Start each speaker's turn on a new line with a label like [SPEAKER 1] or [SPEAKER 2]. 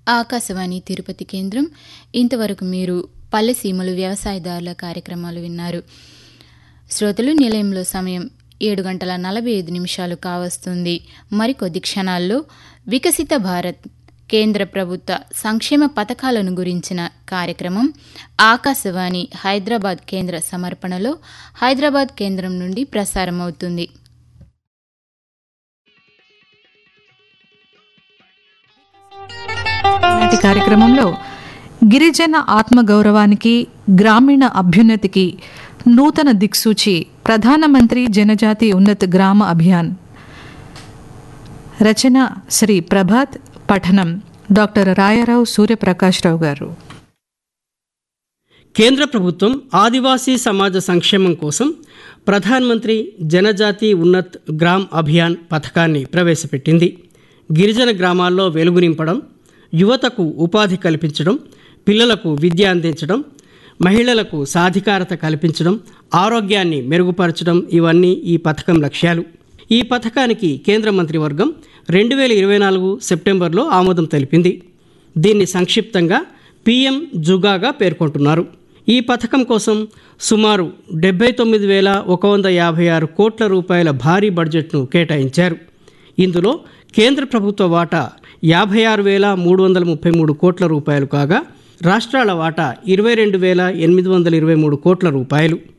[SPEAKER 1] ఆకాశవాణి తిరుపతి కేంద్రం ఇంతవరకు మీరు పల్లెసీమలు వ్యవసాయదారుల కార్యక్రమాలు విన్నారు శ్రోతలు నిలయంలో సమయం ఏడు గంటల నలభై ఐదు నిమిషాలు కావస్తుంది మరికొద్ది క్షణాల్లో వికసిత భారత్ కేంద్ర ప్రభుత్వ సంక్షేమ పథకాలను గురించిన కార్యక్రమం ఆకాశవాణి హైదరాబాద్ కేంద్ర సమర్పణలో హైదరాబాద్ కేంద్రం నుండి ప్రసారమవుతుంది
[SPEAKER 2] నాటి కార్యక్రమంలో గిరిజన ఆత్మగౌరవానికి గ్రామీణ అభ్యున్నతికి నూతన దిక్సూచి ప్రధానమంత్రి జనజాతి ఉన్నత్ గ్రామ అభియాన్ రచన శ్రీ ప్రభాత్ పఠనం డాక్టర్ రాయారావు సూర్యప్రకాశ్రావు గారు
[SPEAKER 3] కేంద్ర ప్రభుత్వం ఆదివాసీ సమాజ సంక్షేమం కోసం ప్రధాన్ మంత్రి జనజాతి ఉన్నత్ గ్రామ్ అభియాన్ పథకాన్ని ప్రవేశపెట్టింది గిరిజన గ్రామాల్లో వెలుగు నింపడం యువతకు ఉపాధి కల్పించడం పిల్లలకు విద్య అందించడం మహిళలకు సాధికారత కల్పించడం ఆరోగ్యాన్ని మెరుగుపరచడం ఇవన్నీ ఈ పథకం లక్ష్యాలు ఈ పథకానికి కేంద్ర మంత్రివర్గం రెండు వేల ఇరవై నాలుగు సెప్టెంబర్లో ఆమోదం తెలిపింది దీన్ని సంక్షిప్తంగా పిఎం జుగాగా పేర్కొంటున్నారు ఈ పథకం కోసం సుమారు డెబ్బై తొమ్మిది వేల ఒక వంద యాభై ఆరు కోట్ల రూపాయల భారీ బడ్జెట్ను కేటాయించారు ఇందులో కేంద్ర ప్రభుత్వ వాటా యాభై ఆరు వేల మూడు వందల ముప్పై మూడు కోట్ల రూపాయలు కాగా రాష్ట్రాల వాటా ఇరవై రెండు వేల ఎనిమిది వందల ఇరవై మూడు కోట్ల రూపాయలు